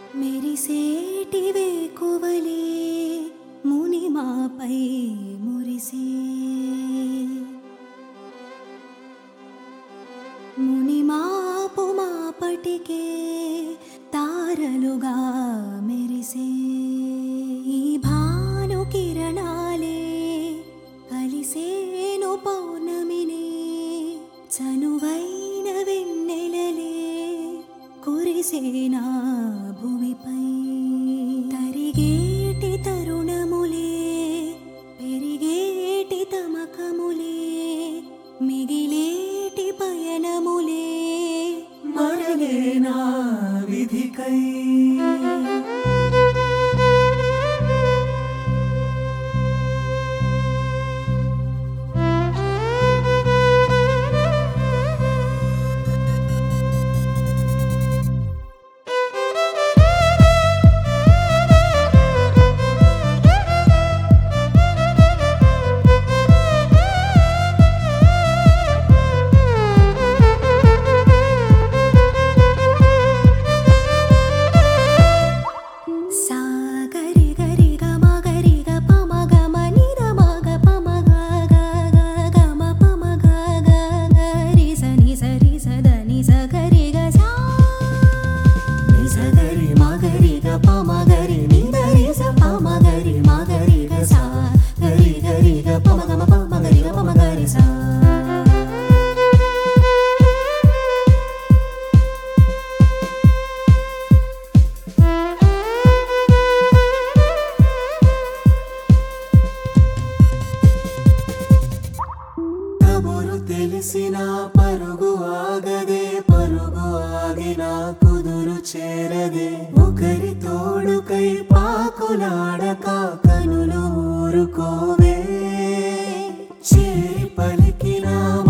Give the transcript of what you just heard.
మెరిసేటి వేకువలే మునిమాపై మురిసే మునిమాపు మాపటికే తారలుగా మెరిసే ఈ భాను కిరణాలే కలిసేను పౌర్ణమిని చనువైన వెన్నెలలే కురిసేనా భూమిపై తరిగేటి తరుణములే పెరిగేటి తమకములే మిగిలేటి పయనములే మరలేనా విధికై సాగరి గరి గమ గరి గ పమ గమ ని ద మ గ పమ గ గ గ గ మ పమ గ గ గ రి స ని స రి స ద ని స గరి గ సా ని స గరి మ గరి గ పమ గరి ని ద రి స పమ గరి మ గరి గ సా గరి గరి గ పమ గమ పమ గరి గ పమ గరి సా కబురు తెలిసిన పరుగు ఆగదే పరుగు ఆగిన కుదురు చేరదే ఒకరి తోడుకై పాకులాడక కనులు ఊరుకోవే చేరి పలికిన